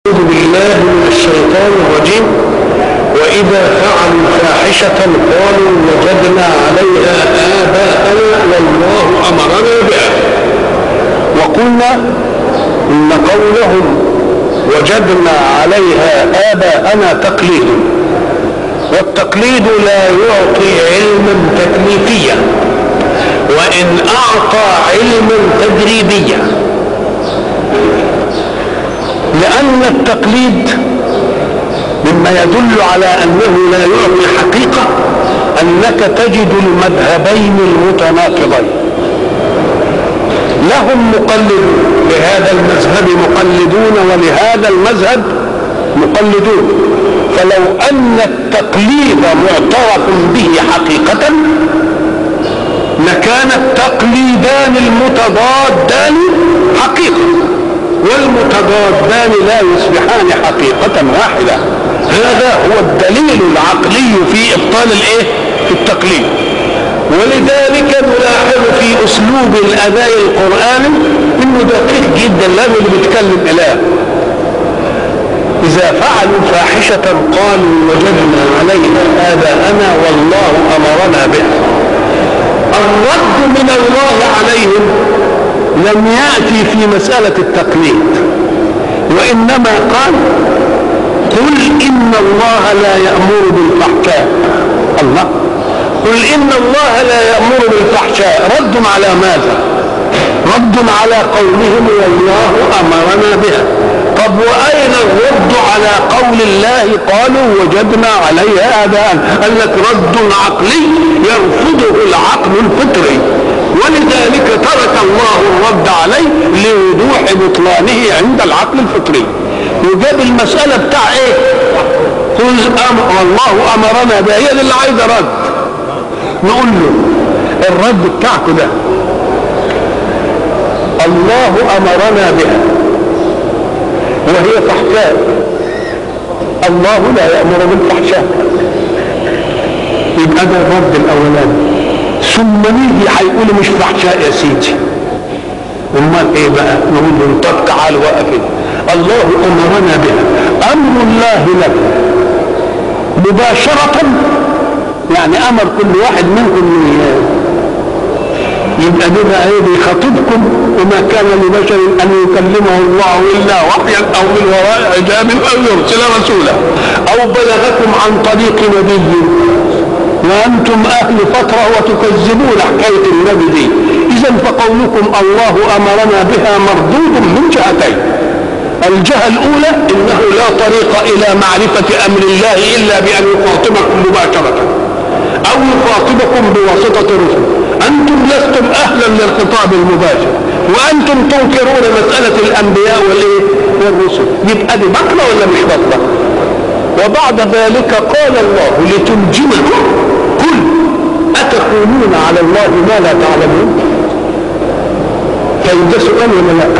أعوذ بالله من الشيطان الرجيم وإذا فعلوا فاحشة قالوا وجدنا عليها آباءنا والله أمرنا بها وقلنا إن قولهم وجدنا عليها آباءنا تقليد والتقليد لا يعطي علما تكليفيا وإن أعطى علما تجريبيا لأن التقليد مما يدل على أنه لا يعطي حقيقة أنك تجد المذهبين المتناقضين لهم مقلدون لهذا المذهب مقلدون ولهذا المذهب مقلدون فلو أن التقليد معترف به حقيقة لكان التقليدان المتضادان حقيقة والمتضادان لا يصبحان حقيقة واحدة هذا هو الدليل العقلي في إبطال الإيه؟ في التقليد ولذلك نلاحظ في أسلوب الأداء القرآني إنه دقيق جدا لأنه اللي بيتكلم إله إذا فعلوا فاحشة قالوا وجدنا عليها آباءنا والله أمرنا بها الرد من الله عليهم لم يأتي في مسألة التقليد وإنما قال قل إن الله لا يأمر بالفحشاء الله قل إن الله لا يأمر بالفحشاء رد على ماذا رد على قولهم والله أمرنا بها طب وأين الرد على قول الله قالوا وجدنا عليها آباء قال لك رد عقلي يرفضه العقل الفطري ولذلك ترك الله الرد عليه لوضوح بطلانه عند العقل الفطري وجاب المسألة بتاع ايه قل أم والله أمرنا بها هي اللي عايزة رد نقول له الرد بتاعكم ده الله أمرنا بها وهي فحشاء الله لا يأمر بالفحشاء يبقى ده الرد الأولاني ثم نيجي هيقولوا مش فحشاء يا سيدي امال ايه بقى نقول له طب تعال وقف الله امرنا بها امر الله لكم مباشرة يعني امر كل واحد منكم يبقى ده بقى ايه بيخاطبكم وما كان لبشر ان يكلمه الله الا وحيا او من وراء حجاب او يرسل رسولا او بلغكم عن طريق نبي وانتم اهل فتره وتكذبون حكايه النبي دي اذا فقولكم الله امرنا بها مردود من جهتين الجهه الاولى انه لا طريق الى معرفه امر الله الا بان يخاطبكم مباشره او يخاطبكم بواسطه رسل انتم لستم اهلا للخطاب المباشر وانتم تنكرون مساله الانبياء والايه والرسل يبقى دي بطله ولا مش بطله وبعد ذلك قال الله لتلجمكم قل أتقولون على الله ما لا تعلمون طيب ده سؤال ولا لا؟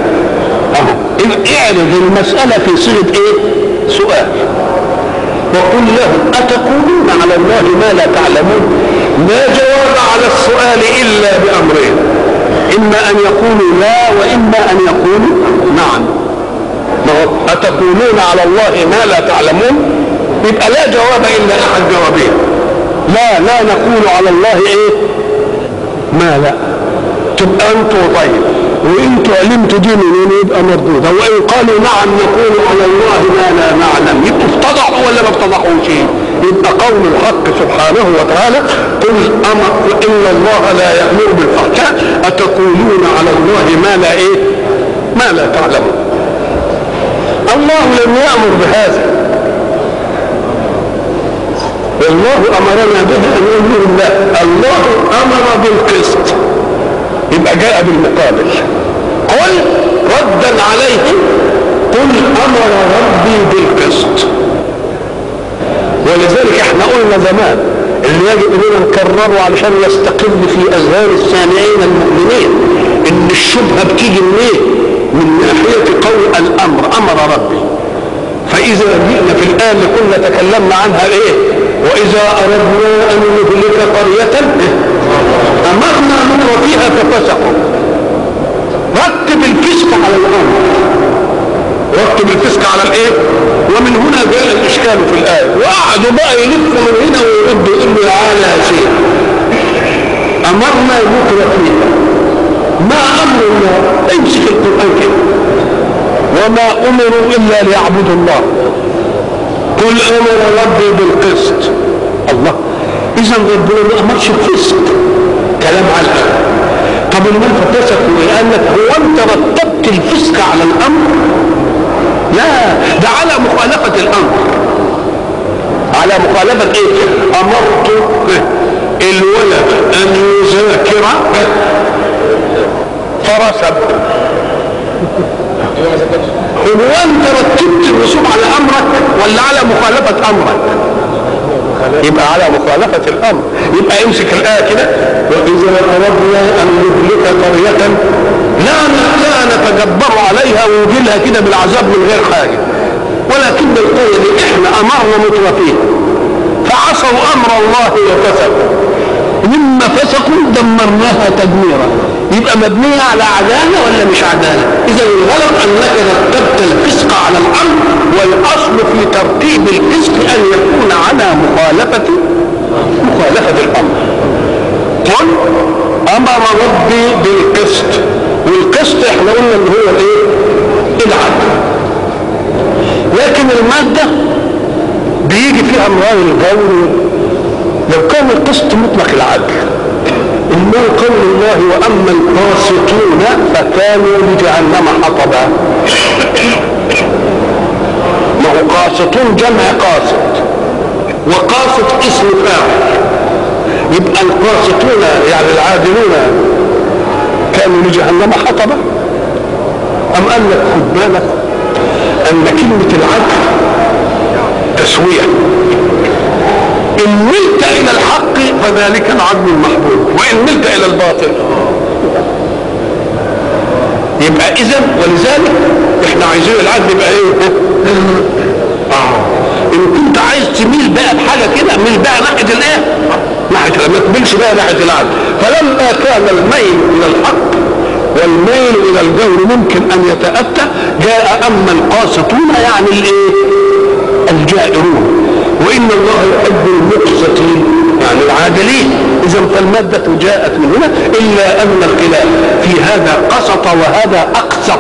اعرض المسألة في صيغة ايه؟ سؤال وقل لهم أتقولون على الله ما لا تعلمون لا جواب على السؤال إلا بأمرين إما أن يقولوا لا وإما أن يقولوا نعم أتقولون على الله ما لا تعلمون يبقى لا جواب إلا أحد جوابين لا لا نقول على الله إيه ما لا تبقى أنتوا طيب وإنتوا علمتوا دي منين يبقى مردودة وإن قالوا نعم نقول على الله ما لا نعلم يبقوا افتضحوا ولا ما افتضحوش يبقى قول الحق سبحانه وتعالى قل أمر إن الله لا يأمر بالفحشاء أتقولون على الله ما لا إيه ما لا تعلمون الله لم يأمر بهذا والله أمرنا به أن نقول لا الله أمر بالقسط يبقى جاء بالمقابل قل ردا عليه قل أمر ربي بالقسط ولذلك احنا قلنا زمان اللي يجب اننا نكرره علشان يستقر في اذهان السامعين المؤمنين ان الشبهه بتيجي منين؟ من ناحيه قول الامر امر ربي فاذا جئنا في الايه اللي كنا تكلمنا عنها ايه؟ واذا اردنا ان نهلك قريه امرنا نمر فيها ففسقوا رتب الفسق على الامر رتب الفسق على الايه ومن هنا جاء الاشكال في الايه وقعدوا بقى يلفوا من هنا ويردوا يقولوا تعالى يا شيخ امرنا بكره فيها ما امر الله امسك القران كده وما امروا الا ليعبدوا الله قل امر ربي بالقسط الله اذا ربنا ما امرش الفسق كلام على الأول. طب امال فسقوا ايه قال لك هو انت رتبت الفسق على الامر لا ده على مخالفه الامر على مخالفه ايه امرت الولد ان يذاكر فرسب هو انت رتبت الرسوم على امرك ولا على مخالفه امرك يبقى على مخالفة الأمر يبقى امسك الآية كده وإذا أردنا أن نهلك قرية لا لا نتجبر عليها ونجيلها كده بالعذاب من غير حاجة ولكن القرية دي احنا أمرنا مترفين فعصوا أمر الله وفسقوا مما فسقوا دمرناها تدميرا يبقى مبنية على عدالة ولا مش عدالة إذا الغلط أنك رتبت الفسق على الأمر والأصل في ترتيب الفسق أن يكون على مخالفة مخالفة الأمر قل أمر ربي بالقسط والقسط احنا قلنا ان هو الايه العدل لكن المادة بيجي فيها امرار الجور لو كان القسط مطلق العدل إنه قول الله وأما القاسطون فكانوا لجهنم حطبا ما هو قاسطون جمع قاسط وقاسط اسم فاعل يبقى القاسطون يعني العادلون كانوا لجهنم حطبا أم قال لك خد بالك أن كلمة العدل تسوية إن ملت إلى الحق فذلك العدل المحبوب وإن ملت إلى الباطل يبقى إذا ولذلك إحنا عايزين العدل يبقى إيه؟ آه إن كنت عايز تميل بقى بحاجة كده ميل بقى ناحية الإيه؟ ناحية ما تميلش بقى ناحية العدل فلما كان الميل إلى الحق والميل إلى الجور ممكن أن يتأتى جاء أما القاسطون يعني الإيه؟ الجائرون وان الله يحب المقسطين يعني العادلين اذا فالماده جاءت من هنا الا ان الخلاف في هذا قسط وهذا اقسط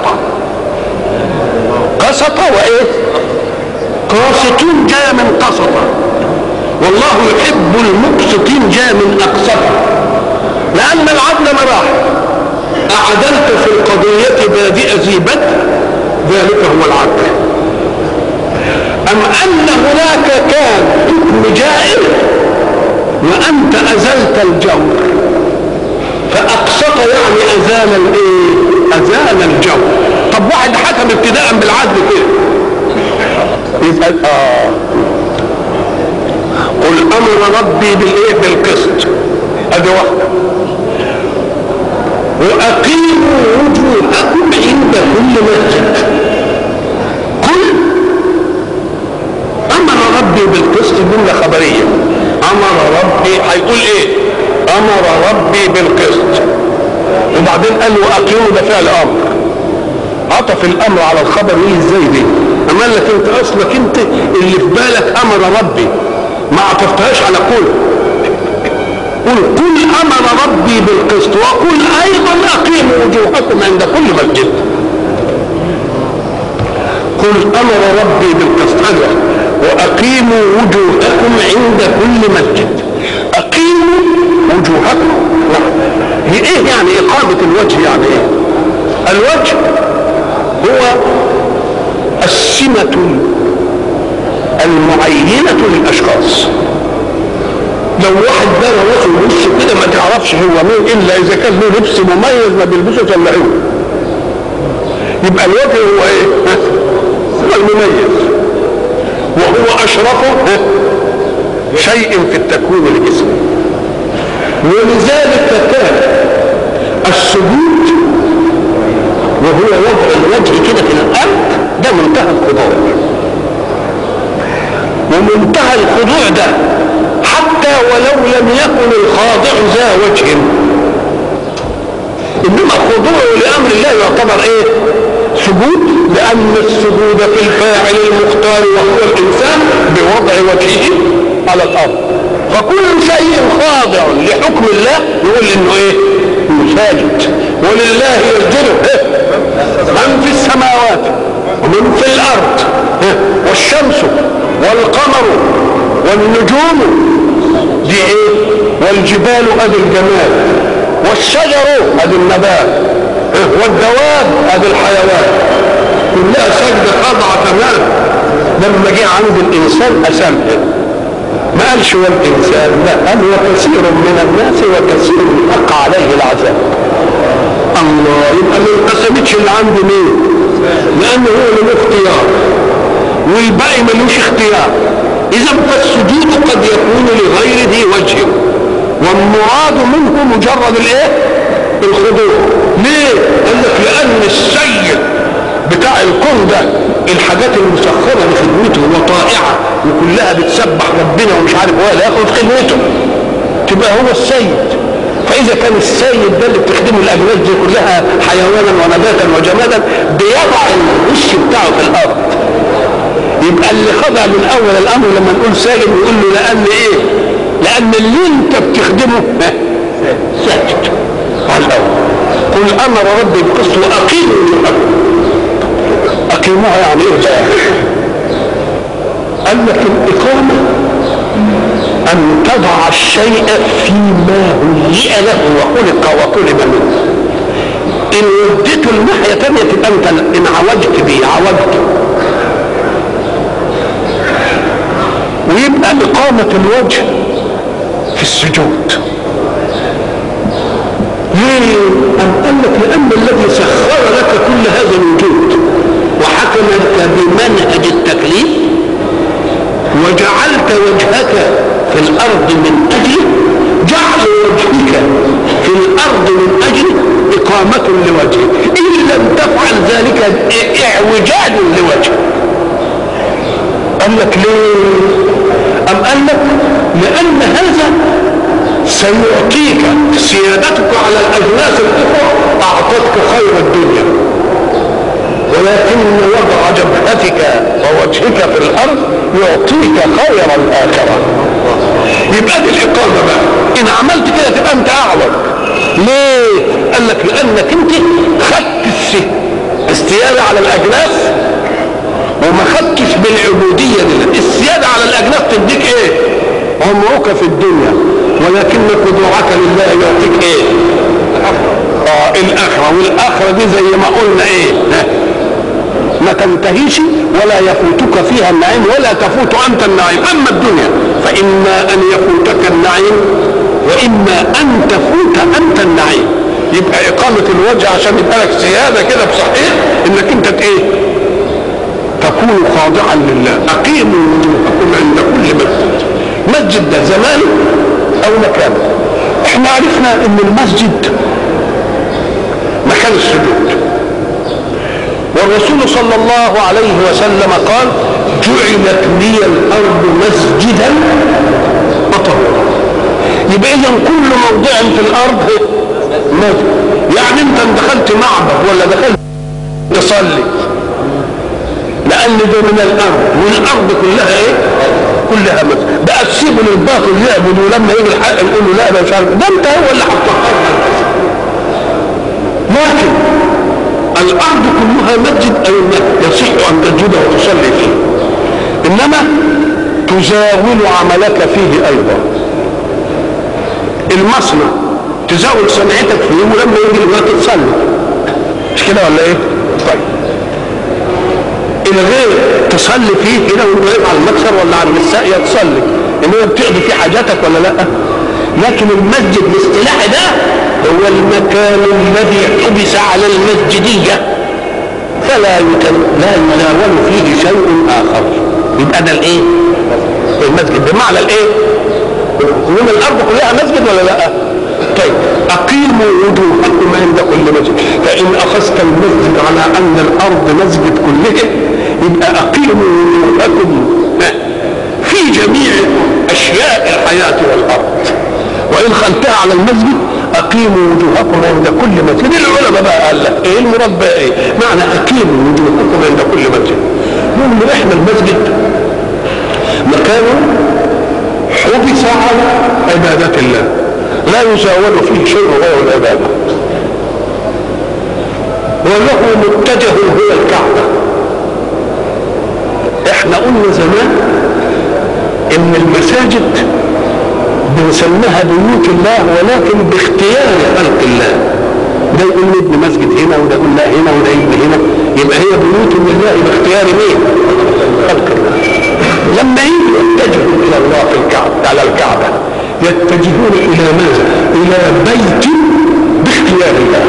قسط وايه قاسطون جاء من قسط والله يحب المقسطين جاء من اقسط لان العدل مراحل اعدلت في القضيه بادئ ذي بدء ذلك هو العدل أم أن هناك كان حكم جائر وأنت أزلت الجور فأقسط يعني أزال الإيه؟ أزال الجور طب واحد حكم ابتداء بالعدل كده يسأل آه قل أمر ربي بالإيه؟ بالقسط أدي واحدة وأقيموا وجوهكم عند كل مسجد قل امر ربي بالقسط جمله خبريه امر ربي هيقول ايه امر ربي بالقسط وبعدين قال واقيموا ده فعل امر عطف الامر على الخبر ايه ازاي دي اما قال لك انت اصلك انت اللي في بالك امر ربي ما عطفتهاش على قول قل قل امر ربي بالقسط وقل ايضا اقيموا وجوهكم عند كل مسجد قل امر ربي بالقسط هذا واقيموا وجوهكم عند كل مسجد اقيموا وجوهكم هي ايه يعني اقامه الوجه يعني ايه الوجه هو السمه المعينه للاشخاص لو واحد بنى راسه ووشه كده ما تعرفش هو مين الا اذا كان له لبس مميز ما بيلبسه تلعوه يبقى الوجه هو ايه؟ هو المميز وهو اشرف شيء في التكوين الجسمي ولذلك كان السجود وهو وضع الوجه كده في الارض ده منتهى الخضوع ومنتهى الخضوع ده حتى ولو لم يكن الخاضع ذا وجه انما الخضوع لامر الله يعتبر ايه سجود لأن السجود في الفاعل المختار وهو الإنسان بوضع وجهه على الأرض فكل شيء خاضع لحكم الله يقول إنه إيه؟ إنه ساجد ولله يسجد إيه؟ من في السماوات ومن في الأرض إيه؟ والشمس والقمر والنجوم دي إيه؟ والجبال أدي الجمال والشجر أدي النبات إيه؟ والدواب أدي الحيوان كلها سجدة خاضعة تمام لما جه عند الإنسان أسامها ما قالش والإنسان لا قال وكثير من الناس وكثير حق عليه العذاب الله يبقى ما انقسمتش اللي عنده مين لأنه هو اللي له اختيار والباقي ملوش اختيار إذا فالسجود قد يكون لغير ذي وجه والمراد منه مجرد الايه؟ الخضوع ليه؟ قال لك لأن السيد بتاع الكون ده الحاجات المسخرة لخدمته وطائعة وكلها بتسبح ربنا ومش عارف هو لا ياخد خدمته تبقى هو السيد فإذا كان السيد ده اللي بتخدمه الأجناس دي كلها حيوانا ونباتا وجمادا بيضع الوش بتاعه في الأرض يبقى اللي خضع من أول الأمر لما نقول ساجد نقول له لأن إيه؟ لأن اللي أنت بتخدمه ساجد على الأول قل أمر ربي بقسط وأقيموا الحكم أقيموها يعني إيه بقى؟ قال لك الإقامة أن تضع الشيء فيما هيئ له وخلق وطلب منه إن وديته الناحية تانية تبقى أنت إن عوجت بيه عوجت ويبقى إقامة الوجه في السجود ليه؟ أم قال لك لأن الذي سخر لك كل هذا الوجود وحكم لك بمنهج التكليف وجعلت وجهك في الأرض من أجله جعل وجهك في الأرض من أجله إقامة لوجهه إن لم تفعل ذلك إعوجاج لوجهه قال لك ليه؟ أم قال لك لأن هذا سيعطيك سيادتك على الأجناس الأخرى أعطتك خير الدنيا ولكن وضع جبهتك ووجهك في الأرض يعطيك خير الآخرة يبقى دي الإقامة بقى إن عملت كده تبقى أنت أعوج ليه؟ قال لك لأنك أنت خدت السيادة على الأجناس وما خدتش بالعبودية دي السيادة على الأجناس تديك إيه؟ عمرك في الدنيا ولكن خضوعك لله يعطيك ايه اه الاخره والاخره دي زي ما قلنا ايه ما تنتهيش ولا يفوتك فيها النعيم ولا تفوت انت النعيم اما الدنيا فاما ان يفوتك النعيم واما ان تفوت انت النعيم يبقى اقامه الوجه عشان يبقى لك سياده كده بصحيح انك انت ايه تكون خاضعا لله اقيموا وجوهكم عند كل مسجد مسجد ده زمان او مكان احنا عرفنا ان المسجد مكان السجود والرسول صلى الله عليه وسلم قال جعلت لي الارض مسجدا وطهورا يبقى اذا كل موضع في الارض مسجد يعني انت دخلت معبد ولا دخلت تصلي لان ده من الارض والارض كلها ايه كلها مسجد بقى تسيبوا للباطل يعبد ولما يجي الحق نقول له لا ده مش عارف ده انت هو اللي حطها لكن الارض كلها مسجد او يصح ان تسجد وتصلي فيه انما تزاول عملك فيه ايضا المصنع تزاول صنعتك فيه ولما يجي الوقت تصلي مش كده ولا ايه؟ طيب الغير تصلي فيه كده وانت واقف على المكسر ولا على الساقية تصلي انما بتقضي فيه حاجاتك ولا لا لكن المسجد الاصطلاحي ده هو المكان الذي حبس على المسجدية فلا يتن... لا يناول فيه شيء اخر يبقى ده الايه المسجد بمعنى الايه من الارض كلها مسجد ولا لا طيب اقيموا وجوهكم عند كل مسجد فان اخذت المسجد على ان الارض مسجد كلها يبقى اقيموا وجوهكم في جميع اشياء الحياه والارض وان خلتها على المسجد اقيموا وجوهكم عند كل مسجد العلماء بقى قال لك ايه المراد بقى ايه معنى اقيموا وجوهكم عند كل مسجد نقول احنا المسجد مكان حبس على عبادة الله لا يزاول فيه شيء غير العبادة وله متجه هو الكعبة احنا قلنا زمان ان المساجد بنسميها بيوت الله ولكن باختيار خلق الله ده يقول نبني مسجد هنا وده يقول لا هنا وده يبني هنا يبقى هي بيوت لله باختيار مين؟ خلق الله لما يجوا يتجهوا الى الله في الكعبه على الكعبه يتجهون الى ماذا؟ الى بيت باختيار الله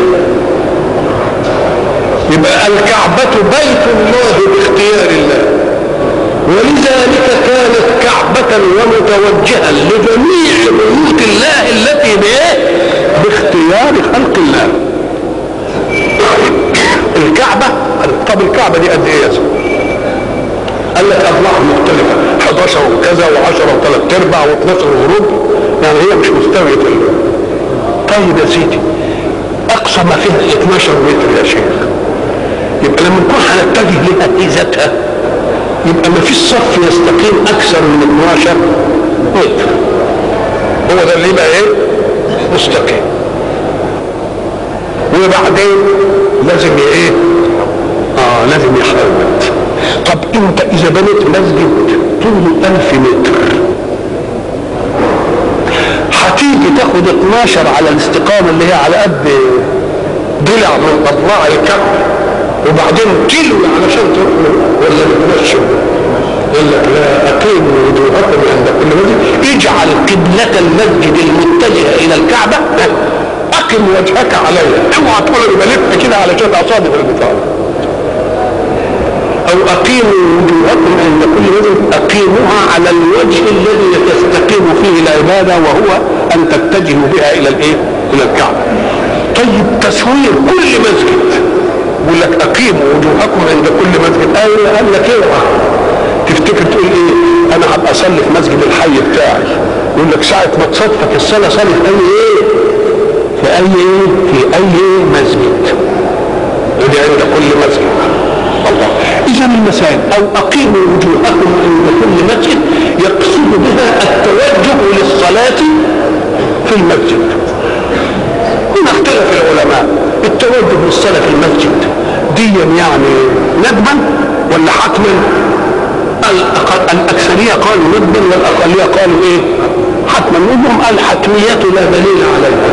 يبقى الكعبة بيت الله باختيار الله ولذلك كانت كعبة ومتوجها لجميع بيوت الله التي بايه؟ باختيار خلق الله. الكعبة طب الكعبة دي قد ايه يا قال لك اضلاع مختلفة 11 وكذا و10 وثلاث ارباع و12 وربع يعني هي مش مستوية طيب يا سيدي اقصى ما فيها 12 متر يا شيخ يبقى لما نكون هنتجه لها في ذاتها يبقى ما فيش صف يستقيم اكثر من 12 متر هو ده اللي يبقى ايه مستقيم وبعدين لازم ايه اه لازم يحرمت طب انت اذا بنيت مسجد طوله 1000 متر هتيجي تاخد 12 على الاستقامه اللي هي على قد ضلع من اضلاع الكعبه وبعدين كيلو علشان تروح ولا تمشوا يقول لك لا اقيموا وجوهكم عند كل مسجد اجعل قبلة المسجد المتجهة الى الكعبة اقم وجهك عليها اوعى تقول انا بلف كده علشان اصادف البطاقة او اقيموا وجوهكم عند كل مسجد اقيموها على الوجه الذي تستقيم فيه العبادة وهو ان تتجهوا بها الى الايه؟ الى الكعبة طيب تصوير كل مسجد يقول لك اقيموا وجوهكم عند كل مسجد ايوه قال لك اوعى تفتكر تقول ايه انا هبقى اصلي في مسجد الحي بتاعي يقول لك ساعه ما تصادفك الصلاه صلي في اي ايه في اي ايه في اي ايه مسجد ودي عند كل مسجد الله اذا المسائل او اقيموا وجوهكم عند كل مسجد يقصد بها التوجه للصلاه في المسجد هنا اختلف العلماء التوجه للصلاه في المسجد ديا يعني ندبا ولا حتما الأكثرية قالوا ندبا والأقلية قالوا إيه حتما منهم الحتمية لا دليل عليها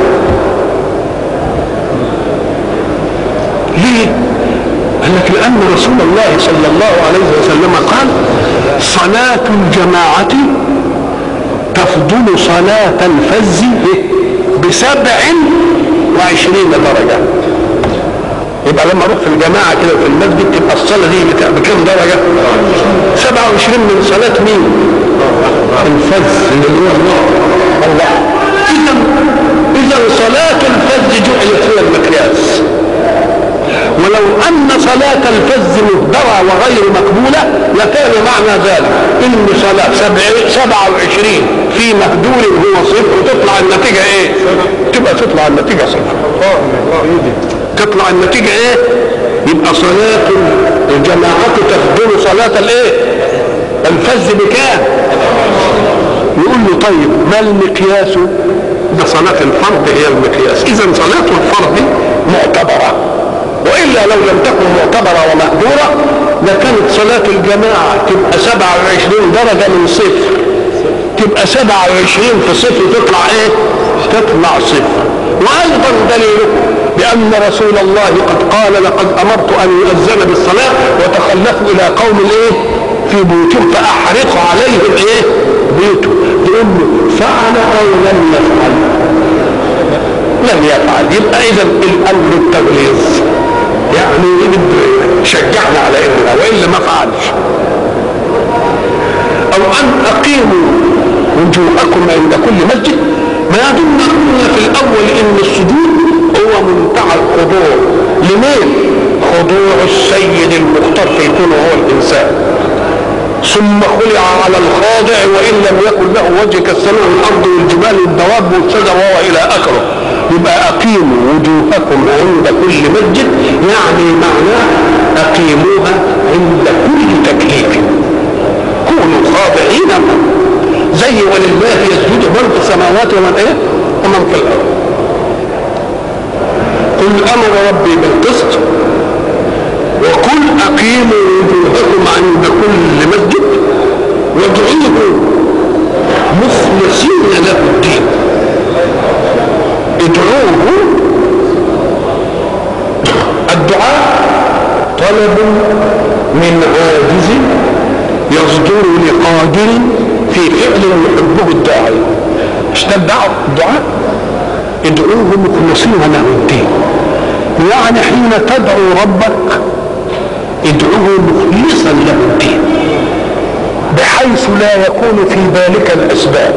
ليه؟ قال لك لأن رسول الله صلى الله عليه وسلم قال صلاة الجماعة تفضل صلاة الفز بسبع وعشرين درجة يبقى لما اروح في الجماعه كده في المسجد تبقى الصلاه دي بكام درجه؟ 27 من صلاه مين؟ الفز اللي هو الله الله اذا اذا صلاه الفز جعلت هي المقياس ولو ان صلاة الفز مهدرة وغير مقبولة لكان معنى ذلك ان صلاة سبعة وعشرين في مهدور هو صفر وتطلع النتيجة ايه؟ تبقى تطلع النتيجة صفر تطلع النتيجة ايه يبقى صلاة الجماعة تفضل صلاة الايه الفز بكام يقول له طيب ما المقياس ده صلاة الفرض هي المقياس اذا صلاة الفرض معتبرة والا لو لم تكن معتبرة ومهدورة لكانت صلاة الجماعة تبقى 27 درجة من صفر تبقى 27 في صفر تطلع ايه تطلع صفر وايضا دليلكم بأن رسول الله قد قال لقد أمرت أن يؤذن بالصلاة وتخلفوا إلى قوم الإيه؟ في بيوتهم فأحرق عليهم إيه؟ بيوتهم يقول له فعل أو لم يفعل؟ لم يفعل يبقى إذا الأمر التغليظ يعني شجعنا على إننا وإلا ما فعلش أو أن أقيموا وجوهكم عند كل مسجد ما دمنا قلنا في الأول إن السجود هو منتهى الخضوع لمين خضوع السيد المختار في الكون وهو الانسان ثم خلع على الخاضع وان لم يكن له وجه كالسماء والارض والجبال والدواب والشجر وهو الى اخره يبقى اقيموا وجوهكم عند كل مسجد يعني معناه اقيموها عند كل تكليف كونوا خاضعين زي ولله يسجد من في السماوات ومن ايه ومن في الارض قل امر ربي بالقسط وقل اقيموا وجوهكم عند كل مسجد وادعوه مخلصين له الدين ادعوه الدعاء طلب من عاجز يصدر لقادر في فعل يحبه الداعي مش ده الدعاء الدعاء ادعوه مخلصين له الدين يعني حين تدعو ربك ادعوه مخلصا له الدين بحيث لا يكون في بالك الاسباب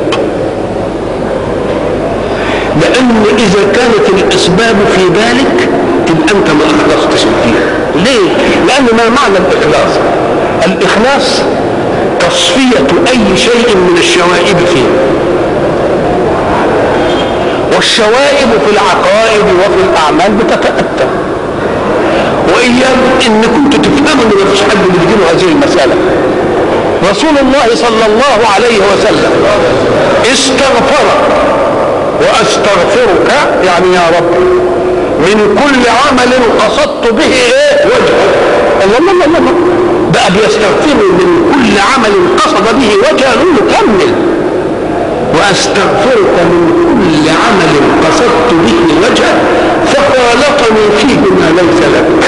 لان اذا كانت الاسباب في بالك تبقى انت ما اخلصتش الدين ليه لان ما معنى الاخلاص الاخلاص تصفيه اي شيء من الشوائب فيه والشوائب في العقائد وفي الاعمال بتتاتى وايام ان كنت تفهموا ان مفيش حد بيجيله هذه المساله رسول الله صلى الله عليه وسلم استغفر واستغفرك يعني يا رب من كل عمل قصدت به ايه وجهك الله الله الله الله بقى بيستغفر من كل عمل قصد به وجهه مكمل واستغفرك من كل عمل قصدت به وجهه فخالطني فيه ما ليس لك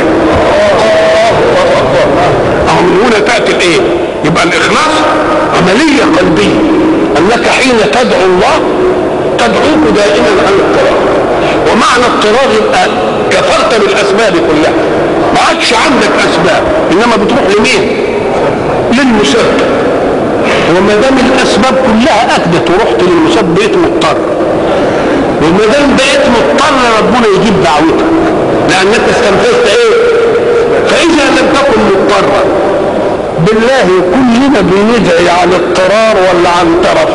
أو من هنا تأتي الإيه؟ يبقى الإخلاص عملية قلبية أنك حين تدعو الله تدعوه دائما عن اضطرار ومعنى اضطرار يبقى كفرت بالأسباب كلها ما عادش عندك أسباب إنما بتروح لمين؟ للمسبب وما دام الأسباب كلها أكدت ورحت للمسبب بقيت مضطر وما دام بقيت مضطر ربنا يجيب دعوتك لأنك استنفذت إيه؟ فإذا لم تكن مضطرا بالله كلنا بندعي عن اضطرار ولا عن ترف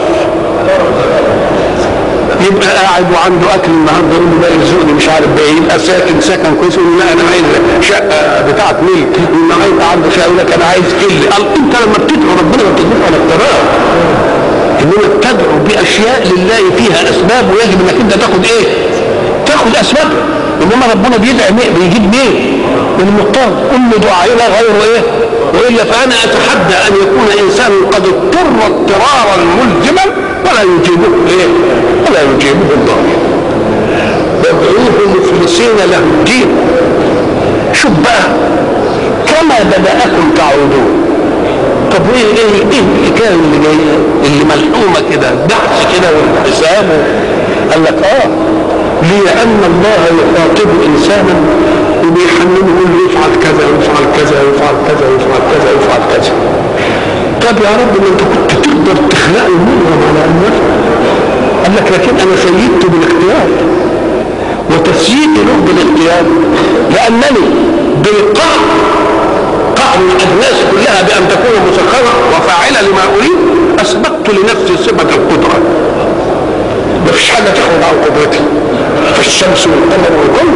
يبقى قاعد وعنده اكل النهارده يقول له بقى يرزقني مش عارف بايه يبقى ساكن سكن كويس يقول لا انا عايز شقه بتاعت ملك النهارده عنده شقه يقول لك انا عايز كل قال انت لما بتدعو ربنا ما بتدعوش على اضطرار انما بتدعو باشياء لله فيها اسباب ويجب انك انت تاخد ايه؟ تاخد اسبابها انما ربنا بيدعي مين بيجيب مين المضطر كل دعائنا غير ايه والا فانا اتحدى ان يكون انسان قد اضطر اضطرارا ملزما ولا يجيبه ايه ولا يجيبه الله وادعوه مخلصين له الدين شوف بقى كما بداكم تعودون طب ايه ايه ايه الحكايه اللي جايه اللي ملحومه كده بحث كده والحساب قال لك اه لأن الله يخاطب إنسانا وبيحمله يقول له يفعل كذا ويفعل كذا ويفعل كذا ويفعل كذا ويفعل كذا طب يا رب ما انت كنت تقدر تخلقه منهم على ان يفعل قال لك لكن انا سيدته بالاختيار وتسييدي له بالاختيار لانني بالقهر قهر الناس كلها بان تكون مسخره وفاعله لما اريد اثبتت لنفسي صفه القدره ما فيش حاجه تخرج عن قدرتي في الشمس والقمر والكل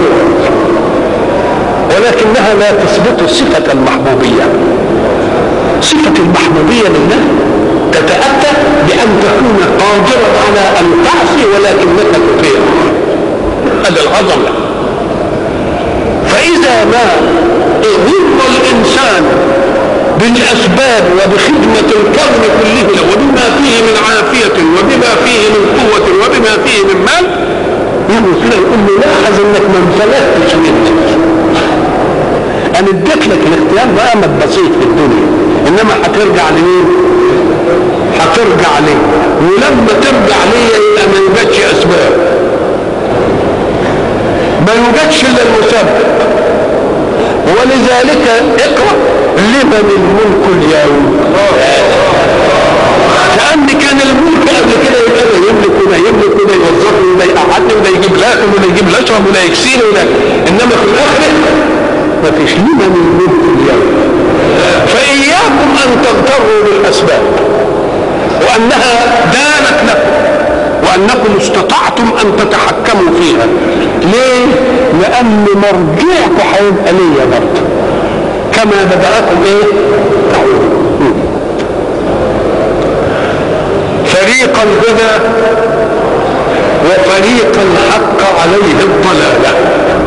ولكنها لا تثبت صفة المحبوبية صفة المحبوبية لله تتأتى بأن تكون قادرا على أن تعصي ولكنك تطيع هذا العظمة فإذا ما غر الإنسان بالأسباب وبخدمة الكون كله وبما فيه من عافية وبما فيه من قوة وبما فيه من مال يقول كده يقول له لاحظ انك ما انفلتش منك انا اديت لك الاختيار ده امل بسيط في الدنيا انما هترجع لمين؟ هترجع ليه ولما ترجع ليا يبقى ما يوجدش اسباب ما يوجدش الا المسبب ولذلك اقرا لمن الملك اليوم كأن كان الملك قبل كده يبقى ده يملك وده يملك وده يوظفني وده يقعدني وده يجيب لاكل وده يجيب لاشرب وده يكسيني وده انما في الاخر ما فيش لمن الملك اليوم فاياكم ان تغتروا تغتروا بالاسباب وانها دانت لكم وانكم استطعتم ان تتحكموا فيها ليه لان مرجعكم هيبقى ليا برضه كما بداكم ايه تعودون فريقا هدى وفريقا حق عليه الضلاله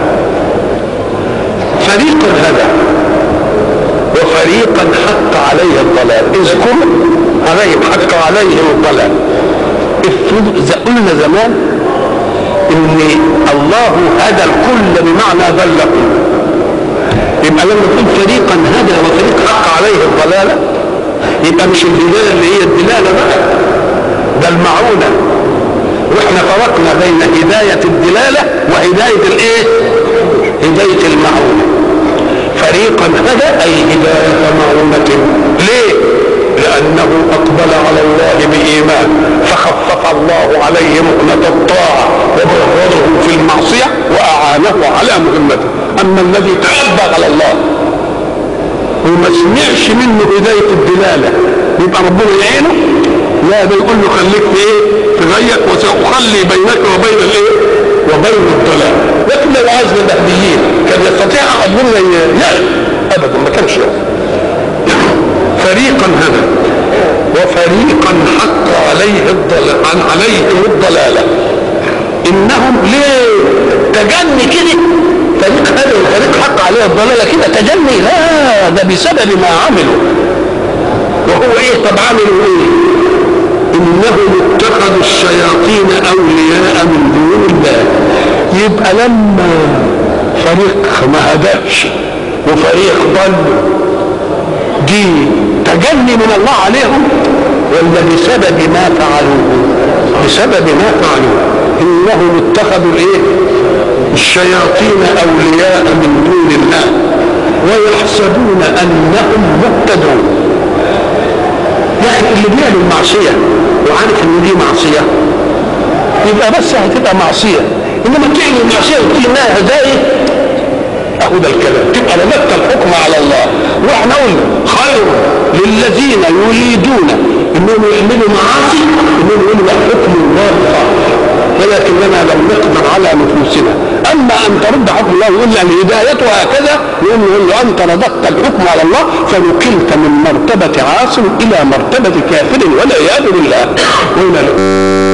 فريقا هدى وفريقا حق عليه الضلال اذكروا عليهم حق عليهم الضلال قلنا زمان ان الله هدى الكل بمعنى ضلهم يبقى لما تقول فريقا هدى وفريق حق عليه الضلاله يبقى مش الهدايه اللي هي الدلاله بقى ده المعونه واحنا فرقنا بين هدايه الدلاله وهدايه الايه؟ هدايه المعونه فريقا هدى اي هدايه معونه ليه؟ لانه اقبل على الله بايمان فخفف الله عليه مؤنه الطاعه وبغضه في المعصيه واعانه على مهمته اما الذي تأبى على الله وما سمعش منه هدايه الدلاله يبقى ربنا يعينه لا ده يقول له خليك في ايه تغير وساخلي بينك وبين الايه وبين الضلال لكن لو عايز المهديين كان يستطيع احد منا يعلم ابدا ما كانش فريقا هدى وفريقا حق عليه الضلال عن عليهم الضلاله انهم ليه تجني كده فريق هدى وفريق حق عليه الضلاله كده تجني لا ده بسبب ما عملوا وهو ايه طب عملوا ايه انهم اتخذوا الشياطين اولياء من دون الله يبقى لما فريق ما هداش وفريق ضل دي تجني من الله عليهم ولا بسبب ما فعلوه بسبب ما فعلوه انهم اتخذوا الايه الشياطين اولياء من دون الله ويحسبون انهم مهتدون يعني اللي بيعمل معصيه وعارف ان دي معصيه يبقى بس هتبقى معصيه انما تعمل معصيه وتقول انها هدايه اهو ده الكلام تبقى رددت الحكم على الله واحنا قلنا خير للذين يريدون انهم يعملوا معاصي انهم يقولوا لا حكم الله صح ولكننا لم نقدر على نفوسنا اما ان ترد حكم الله ويقول لي الهدايه هكذا يقول له انت رددت الحكم على الله فنقلت من مرتبه عاصم الى مرتبه كافر والعياذ بالله وهنا